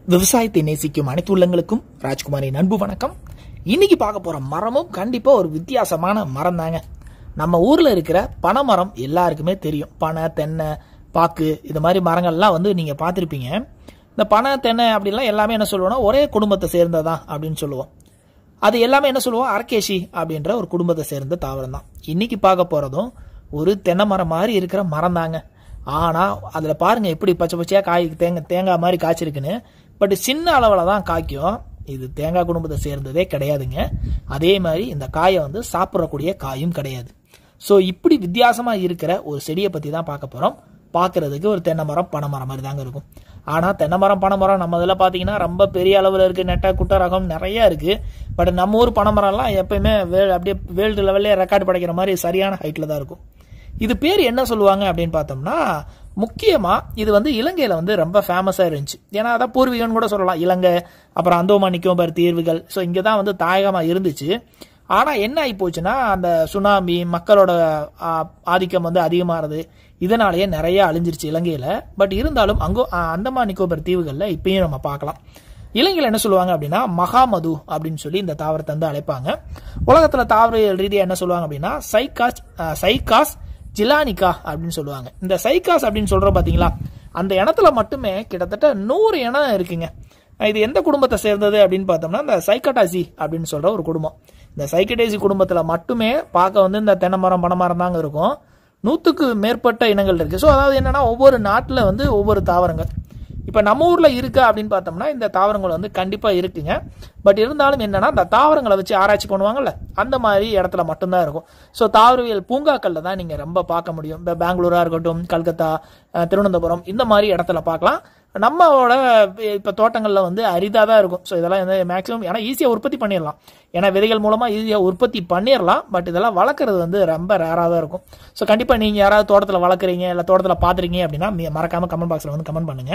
விவசாயத்தை நேசிக்கும் அனைத்து உள்ளங்களுக்கும் ராஜ்குமாரின் அன்பு வணக்கம் இன்னைக்கு பார்க்க போற மரமும் கண்டிப்பா ஒரு வித்தியாசமான மரம் தாங்க நம்ம ஊர்ல இருக்கிற பனைமரம் எல்லாருக்குமே தெரியும் பனை தென்னை பாக்கு இது மாதிரி மரங்கள்லாம் வந்து நீங்க பார்த்துருப்பீங்க இந்த பனை தென்னை அப்படிலாம் எல்லாமே என்ன சொல்லுவோம்னா ஒரே குடும்பத்தை சேர்ந்ததான் அப்படின்னு சொல்லுவோம் அது எல்லாமே என்ன சொல்லுவோம் அரகேஷி அப்படின்ற ஒரு குடும்பத்தை சேர்ந்த தாவரம் தான் இன்னைக்கு பார்க்க போறதும் ஒரு தென்னை மரம் மாதிரி இருக்கிற மரம் தாங்க ஆனா அதுல பாருங்க எப்படி பச்சை பச்சையா காய் தேங்காய் தேங்காய் மாதிரி காய்ச்சிருக்குன்னு பட் சின்ன அளவுல தான் காய்க்கும் இது தேங்காய் குடும்பத்தை சேர்ந்ததே கிடையாதுங்க அதே மாதிரி இந்த காயை வந்து சாப்பிடக்கூடிய காயும் கிடையாது ஸோ இப்படி வித்தியாசமா இருக்கிற ஒரு செடியை பத்தி தான் பார்க்க போறோம் பார்க்கிறதுக்கு ஒரு தென்னை மரம் பனை மரம் மாதிரி தாங்க இருக்கும் ஆனா தென்னை மரம் பனை மரம் நம்ம இதில் பார்த்தீங்கன்னா ரொம்ப பெரிய அளவில் இருக்கு நெட்டை குட்டை ரகம் நிறைய இருக்கு பட் நம்ம ஊர் பனை மரம்லாம் எப்பயுமே வே அப்படியே வேர்ல்டு லெவல்லே ரெக்கார்டு படைக்கிற மாதிரி சரியான ஹைட்ல தான் இருக்கும் இது பேர் என்ன சொல்லுவாங்க அப்படின்னு பார்த்தோம்னா முக்கியமா இது வந்து இலங்கையில வந்து ரொம்ப ஃபேமஸா இருந்துச்சு ஏன்னா அதான் பூர்வீகம்னு கூட சொல்லலாம் இலங்கை அப்புறம் அந்தோமான் நிக்கோபார் தீர்வுகள் ஸோ இங்கே தான் வந்து தாயகமா இருந்துச்சு ஆனா என்ன ஆகி போச்சுன்னா அந்த சுனாமி மக்களோட ஆ, ஆதிக்கம் வந்து அதிகமாகிறது இதனாலேயே நிறைய அழிஞ்சிருச்சு இலங்கையில பட் இருந்தாலும் அங்கோ ஆ, அந்தமான் நிக்கோபர் தீவுகள்ல இப்பயும் நம்ம பார்க்கலாம் இலங்கையில் என்ன சொல்லுவாங்க அப்படின்னா மகாமது அப்படின்னு சொல்லி இந்த தாவரத்தை வந்து அழைப்பாங்க உலகத்துல தாவரவியல் ரீதியா என்ன சொல்லுவாங்க அப்படின்னா சைகாஸ் ஆ, சைகாஸ் ஜிலானிகா அப்படின்னு சொல்லுவாங்க இந்த சைகாஸ் அப்படின்னு சொல்றோம் பாத்தீங்களா அந்த இனத்துல மட்டுமே கிட்டத்தட்ட நூறு இனம் இருக்குங்க இது எந்த குடும்பத்தை சேர்ந்தது அப்படின்னு பார்த்தோம்னா இந்த சைக்கட்டாசி அப்படின்னு சொல்ற ஒரு குடும்பம் இந்த சைக்கடேசி குடும்பத்துல மட்டுமே பார்க்க வந்து இந்த தென்னை மரம் பனை மரம் தாங்க இருக்கும் நூத்துக்கு மேற்பட்ட இனங்கள் இருக்கு ஸோ அதாவது என்னன்னா ஒவ்வொரு நாட்டில் வந்து ஒவ்வொரு தாவரங்கள் இப்போ நம்ம ஊர்ல இருக்கா அப்படின்னு பார்த்தோம்னா இந்த தாவரங்கள் வந்து கண்டிப்பா இருக்குங்க பட் இருந்தாலும் என்னன்னா இந்த தாவரங்களை வச்சு ஆராய்ச்சி பண்ணுவாங்கல்ல அந்த மாதிரி இடத்துல மட்டும்தான் இருக்கும் ஸோ தாவரவியல் பூங்காக்கள்ல தான் நீங்க ரொம்ப பார்க்க முடியும் இப்போ பெங்களூரா இருக்கட்டும் கல்கத்தா அஹ், திருவனந்தபுரம் இந்த மாதிரி இடத்துல பார்க்கலாம் நம்மளோட இப்போ தோட்டங்களில் வந்து அரிதாக தான் இருக்கும் ஸோ இதெல்லாம் வந்து மேக்ஸிமம் ஏன்னா ஈஸியாக உற்பத்தி பண்ணிடலாம் ஏன்னா விதைகள் மூலமாக ஈஸியாக உற்பத்தி பண்ணிடலாம் பட் இதெல்லாம் வளர்க்குறது வந்து ரொம்ப ரேராக தான் இருக்கும் ஸோ கண்டிப்பாக நீங்கள் யாராவது தோட்டத்தில் வளர்க்குறீங்க இல்லை தோட்டத்தில் பார்த்துருக்கீங்க அப்படின்னா மீ- மறக்காம கமெண்ட் பாக்ஸில் வந்து கமெண்ட் பண்ணுங்க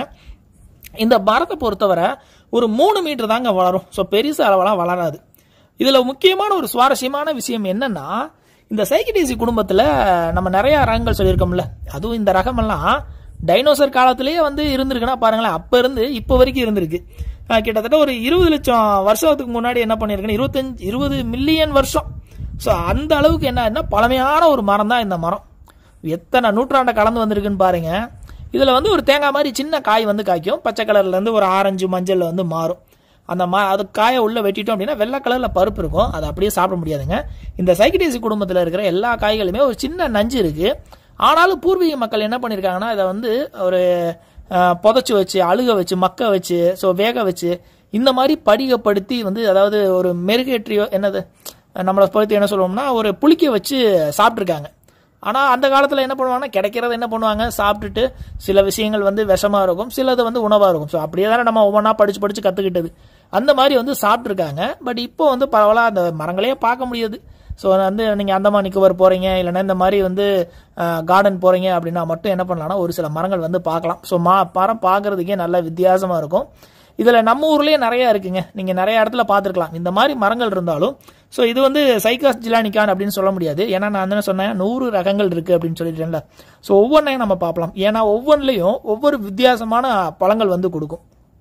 இந்த மரத்தை பொறுத்தவரை ஒரு மூணு மீட்டர் தாங்க வளரும் ஸோ பெருசு அளவெல்லாம் வளராது இதுல முக்கியமான ஒரு சுவாரஸ்யமான விஷயம் என்னன்னா இந்த சைக்கிடேசி குடும்பத்துல நம்ம நிறைய ரகங்கள் சொல்லியிருக்கோம்ல அதுவும் இந்த ரகமெல்லாம் டைனோசர் காலத்திலேயே வந்து இருந்திருக்குன்னா பாருங்களேன் அப்ப இருந்து இப்போ வரைக்கும் இருந்திருக்கு அஹ் கிட்டத்தட்ட ஒரு இருபது லட்சம் வருஷத்துக்கு முன்னாடி என்ன பண்ணிருக்குன்னு இருபத்தஞ்சு இருபது மில்லியன் வருஷம் ஸோ அந்த அளவுக்கு என்ன பழமையான ஒரு மரம் தான் இந்த மரம் எத்தனை நூற்றாண்டை கலந்து வந்திருக்குன்னு பாருங்க இதுல வந்து ஒரு தேங்காய் மாதிரி சின்ன காய் வந்து காய்க்கும் பச்சை கலர்ல இருந்து ஒரு ஆரஞ்சு மஞ்சள்ல வந்து மாறும் அந்த மா அது காயை உள்ள வெட்டிட்டோம் அப்படின்னா வெள்ளை கலர்ல பருப்பு இருக்கும் அதை அப்படியே சாப்பிட முடியாதுங்க இந்த சைக்கிடேசி குடும்பத்துல இருக்கிற எல்லா காய்களுமே ஒரு சின்ன நஞ்சு இருக்கு ஆனாலும் பூர்வீக மக்கள் என்ன பண்ணிருக்காங்கன்னா இதை வந்து ஒரு அஹ், புதைச்சு வச்சு அழுக வச்சு மக்க வச்சு ஸோ வேக வச்சு இந்த மாதிரி படிகப்படுத்தி வந்து அதாவது ஒரு மெருகேற்றியோ என்னது நம்மளை பொறுத்து என்ன சொல்லுவோம்னா ஒரு புளிக்க வச்சு சாப்பிட்ருக்காங்க ஆனா அந்த காலத்துல என்ன பண்ணுவாங்கன்னா கிடைக்கிறத என்ன பண்ணுவாங்க சாப்பிட்டுட்டு சில விஷயங்கள் வந்து விஷமா இருக்கும் சிலது வந்து உணவா இருக்கும் ஸோ அப்படியே தானே நம்ம ஒவ்வொன்றா படிச்சு படிச்சு கத்துக்கிட்டது அந்த மாதிரி வந்து சாப்பிட்ருக்காங்க பட் இப்போ வந்து பரவாயில்ல அந்த மரங்களே பார்க்க முடியுது ஸோ வந்து நீங்க அந்தமான் நிக்கோபர் போறீங்க இல்லைன்னா இந்த மாதிரி வந்து கார்டன் போறீங்க அப்படின்னா மட்டும் என்ன பண்ணலாம்னா ஒரு சில மரங்கள் வந்து பார்க்கலாம் ஸோ மா மரம் பார்க்கறதுக்கே நல்ல வித்தியாசமா இருக்கும் இதுல நம்ம ஊர்லயே நிறைய இருக்குங்க நீங்க நிறைய இடத்துல பார்த்திருக்கலாம் இந்த மாதிரி மரங்கள் இருந்தாலும் ஸோ இது வந்து சைகாஸ் ஜிலானிகான் அப்படின்னு சொல்ல முடியாது ஏன்னா நான் என்ன சொன்னேன் நூறு ரகங்கள் இருக்கு அப்படின்னு சொல்லிட்டேன்ல ஸோ ஒவ்வொன்றையும் நம்ம பார்க்கலாம் ஏன்னா ஒவ்வொன்றிலையும் ஒவ்வொரு வித்தியாசமான பழங்கள் வந்து கொடுக்கும்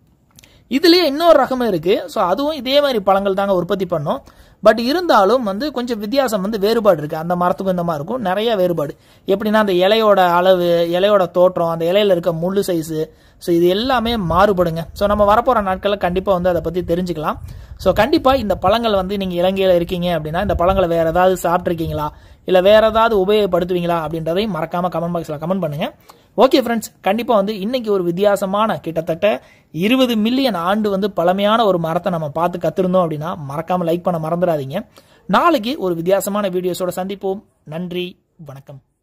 இதுலயே இன்னொரு ரகம் இருக்கு ஸோ அதுவும் இதே மாதிரி பழங்கள் தாங்க உற்பத்தி பண்ணும் பட் இருந்தாலும் வந்து கொஞ்சம் வித்தியாசம் வந்து வேறுபாடு இருக்கு அந்த மரத்துக்கும் இந்த மாதிரி இருக்கும் நிறைய வேறுபாடு எப்படின்னா அந்த இலையோட அளவு இலையோட தோற்றம் அந்த இலையில இருக்க முள்ளு சைஸு ஸோ இது எல்லாமே மாறுபடுங்க ஸோ நம்ம வரப்போற நாட்களில் கண்டிப்பாக வந்து அதை பற்றி தெரிஞ்சுக்கலாம் ஸோ கண்டிப்பாக இந்த பழங்கள் வந்து நீங்கள் இலங்கையில் இருக்கீங்க அப்படின்னா இந்த பழங்களை வேற ஏதாவது சாப்பிட்ருக்கீங்களா இல்லை வேற ஏதாவது உபயோகப்படுத்துவீங்களா அப்படின்றதையும் மறக்காம கமெண்ட் பாக்ஸில் கமெண்ட் பண்ணுங்க ஓகே ஃப்ரெண்ட்ஸ் கண்டிப்பாக வந்து இன்னைக்கு ஒரு வித்தியாசமான கிட்டத்தட்ட இருபது மில்லியன் ஆண்டு வந்து பழமையான ஒரு மரத்தை நம்ம பார்த்து கத்திருந்தோம் அப்படின்னா மறக்காம லைக் பண்ண மறந்துடாதீங்க நாளைக்கு ஒரு வித்தியாசமான வீடியோஸோட சந்திப்போம் நன்றி வணக்கம்